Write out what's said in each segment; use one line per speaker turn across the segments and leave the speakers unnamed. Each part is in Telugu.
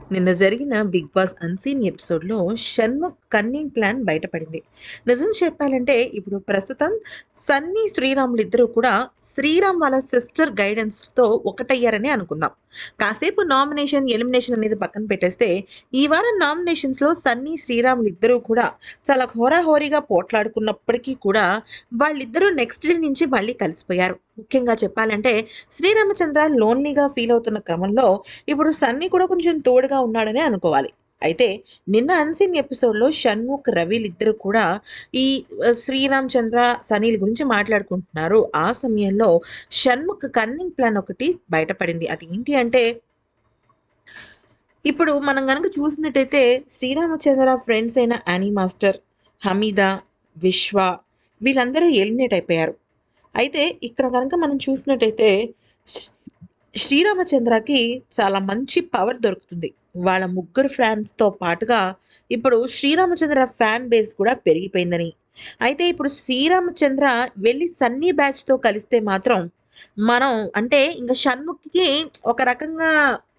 నిన్న జరిగిన బిగ్ బాస్ అన్సీన్ ఎపిసోడ్లో షణ్ముఖ్ కన్నింగ్ ప్లాన్ బయటపడింది నిజం చెప్పాలంటే ఇప్పుడు ప్రస్తుతం సన్నీ శ్రీరాములు ఇద్దరు కూడా శ్రీరామ్ వాళ్ళ సిస్టర్ గైడెన్స్తో ఒకటయ్యారని అనుకుందాం కాసేపు నామినేషన్ ఎలిమినేషన్ అనేది పక్కన పెట్టేస్తే ఈ వారం నామినేషన్స్లో సన్నీ శ్రీరాములు ఇద్దరూ కూడా చాలా హోరాహోరీగా పోట్లాడుకున్నప్పటికీ కూడా వాళ్ళిద్దరూ నెక్స్ట్ డే నుంచి మళ్ళీ కలిసిపోయారు ముఖ్యంగా చెప్పాలంటే శ్రీరామచంద్ర లోన్లీగా ఫీల్ అవుతున్న క్రమంలో ఇప్పుడు సన్నీ కూడా కొంచెం తోడుగా ఉన్నాడనే అనుకోవాలి అయితే నిన్న అన్సీన్ ఎపిసోడ్లో షణ్ముఖ్ రవిల్ ఇద్దరు కూడా ఈ ఆ, శ్రీరామ్ చంద్ర సనీల్ గురించి మాట్లాడుకుంటున్నారు ఆ సమయంలో షణ్ముఖ్ కన్నింగ్ ప్లాన్ ఒకటి బయటపడింది అది ఏంటి అంటే ఇప్పుడు మనం కనుక చూసినట్టయితే శ్రీరామచంద్ర ఫ్రెండ్స్ అయిన యానీ మాస్టర్ హమీదా విశ్వ వీళ్ళందరూ ఎలిమినేట్ అయిపోయారు అయితే ఇక్కడ కనుక మనం చూసినట్టయితే శ్రీ- శ్రీరామచంద్రకి చాలా మంచి పవర్ దొరుకుతుంది వాళ్ళ ముగ్గురు ఫ్యాన్స్తో పాటుగా ఇప్పుడు శ్రీరామచంద్ర ఫ్యాన్ బేస్ కూడా పెరిగిపోయిందని అయితే ఇప్పుడు శ్రీరామచంద్ర వెళ్ళి సన్నీ బ్యాచ్తో కలిస్తే మాత్రం మనం అంటే ఇంకా షణ్ముఖ్కి ఒక రకంగా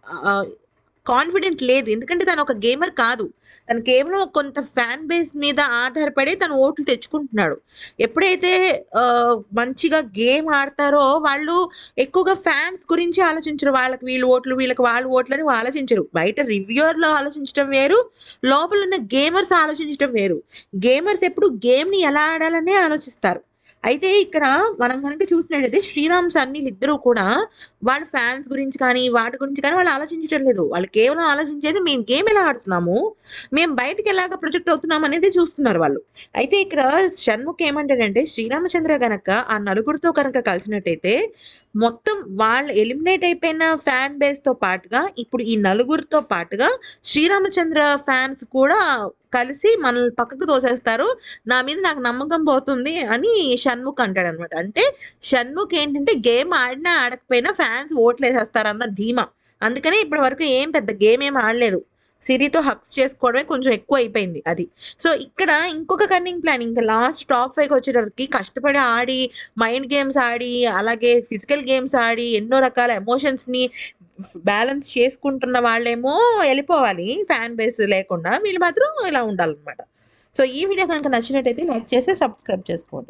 కాన్ఫిడెంట్ లేదు ఎందుకంటే తను ఒక గేమర్ కాదు తను కేవలం కొంత ఫ్యాన్ బేస్ మీద ఆధారపడి తను ఓట్లు తెచ్చుకుంటున్నాడు ఎప్పుడైతే ఆ, మంచిగా గేమ్ ఆడతారో వాళ్ళు ఎక్కువగా ఫ్యాన్స్ గురించి ఆలోచించరు వాళ్ళకి వీళ్ళు ఓట్లు వీళ్ళకి వాళ్ళు ఓట్లు అని ఆలోచించరు బయట రివ్యూర్లో ఆలోచించడం వేరు లోపల ఉన్న గేమర్స్ ఆలోచించడం వేరు గేమర్స్ ఎప్పుడు గేమ్ని ఎలా ఆడాలనే ఆలోచిస్తారు అయితే ఇక్కడ మనం కనుక చూసినట్టయితే శ్రీరామ్ సన్నీలు ఇద్దరూ కూడా వాళ్ళ ఫ్యాన్స్ గురించి కానీ వాటి గురించి కానీ వాళ్ళు ఆలోచించడం లేదు వాళ్ళు కేవలం ఆలోచించేది మేము గేమ్ ఎలా ఆడుతున్నాము మేము బయటకు ఎలాగ ప్రొజెక్ట్ అవుతున్నాం అనేది చూస్తున్నారు వాళ్ళు అయితే ఇక్కడ షణ్ముఖ్ ఏమంటాడంటే శ్రీరామచంద్ర గనక ఆ నలుగురితో కనుక కలిసినట్టయితే మొత్తం వాళ్ళు ఎలిమినేట్ అయిపోయిన ఫ్యాన్ బేస్ తో పాటుగా ఇప్పుడు ఈ నలుగురితో పాటుగా శ్రీరామచంద్ర ఫ్యాన్స్ కూడా కలిసి మనల్ని పక్కకు తోసేస్తారు నా మీద నాకు నమ్మకం పోతుంది అని షణ్ముఖ్ అంటాడు అనమాట అంటే షణ్ముఖ్ ఏంటంటే గేమ్ ఆడినా ఆడకపోయినా ఫ్యాన్స్ ఓట్లు వేసేస్తారన్న ధీమా అందుకని ఇప్పటి వరకు ఏం పెద్ద గేమ్ ఏం ఆడలేదు సిరితో హక్స్ చేసుకోవడమే కొంచెం ఎక్కువ అయిపోయింది అది సో ఇక్కడ ఇంకొక కన్నింగ్ ప్లాన్ ఇంకా లాస్ట్ టాప్ ఫైవ్ వచ్చేటప్పటికి కష్టపడి ఆడి మైండ్ గేమ్స్ ఆడి అలాగే ఫిజికల్ గేమ్స్ ఆడి ఎన్నో రకాల ఎమోషన్స్ని బ్యాలెన్స్ చేసుకుంటున్న వాళ్ళేమో వెళ్ళిపోవాలి ఫ్యాన్ బేస్ లేకుండా వీళ్ళు మాత్రం ఇలా ఉండాలన్నమాట సో ఈ వీడియో కనుక నచ్చినట్టయితే లైక్ చేసి సబ్స్క్రైబ్ చేసుకోండి